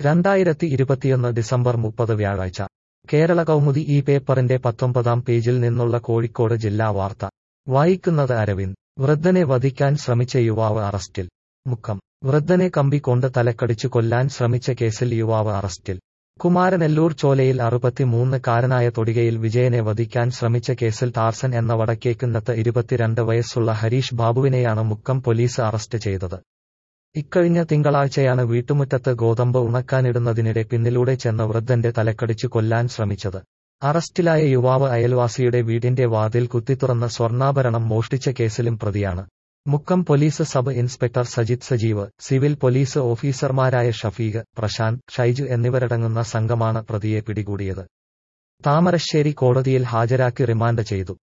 രണ്ടായിരത്തി ഇരുപത്തിയൊന്ന് ഡിസംബർ മുപ്പത് വ്യാഴാഴ്ച കേരള കൗമുദി ഈ പേപ്പറിന്റെ പത്തൊമ്പതാം പേജിൽ നിന്നുള്ള കോഴിക്കോട് ജില്ലാ വാർത്ത വായിക്കുന്നത് അരവിന്ദ് വൃദ്ധനെ വധിക്കാൻ ശ്രമിച്ച യുവാവ് അറസ്റ്റിൽ മുക്കം വൃദ്ധനെ കമ്പി കൊണ്ട് തലക്കടിച്ചു കൊല്ലാൻ ശ്രമിച്ച കേസിൽ യുവാവ് അറസ്റ്റിൽ കുമാരനെല്ലൂർ ചോലയിൽ അറുപത്തിമൂന്ന് കാരനായ തൊടികയിൽ വിജയനെ വധിക്കാൻ ശ്രമിച്ച കേസിൽ ടാർസൻ എന്ന വടക്കേക്കുന്നത്ത് ഇരുപത്തിരണ്ട് വയസ്സുള്ള ഹരീഷ് ബാബുവിനെയാണ് മുക്കം പോലീസ് അറസ്റ്റ് ചെയ്തത് ഇക്കഴിഞ്ഞ തിങ്കളാഴ്ചയാണ് വീട്ടുമുറ്റത്ത് ഗോതമ്പ് ഉണക്കാനിടുന്നതിനിടെ പിന്നിലൂടെ ചെന്ന വൃദ്ധന്റെ തലക്കടിച്ചു കൊല്ലാൻ ശ്രമിച്ചത് അറസ്റ്റിലായ യുവാവ് അയൽവാസിയുടെ വീടിന്റെ വാതിൽ കുത്തിത്തുറന്ന സ്വർണ്ണാഭരണം മോഷ്ടിച്ച കേസിലും പ്രതിയാണ് Mukkam police sub inspector Sajith Sajeev civil police ഓഫീസർമാരായ ഷഫീഖ് പ്രശാന്ത് ഷൈജു എന്നിവരടങ്ങുന്ന സംഘമാണ് പ്രതിയെ പിടികൂടിയത് താമരശ്ശേരി കോടതിയിൽ ഹാജരാക്കി റിമാൻഡ് ചെയ്തു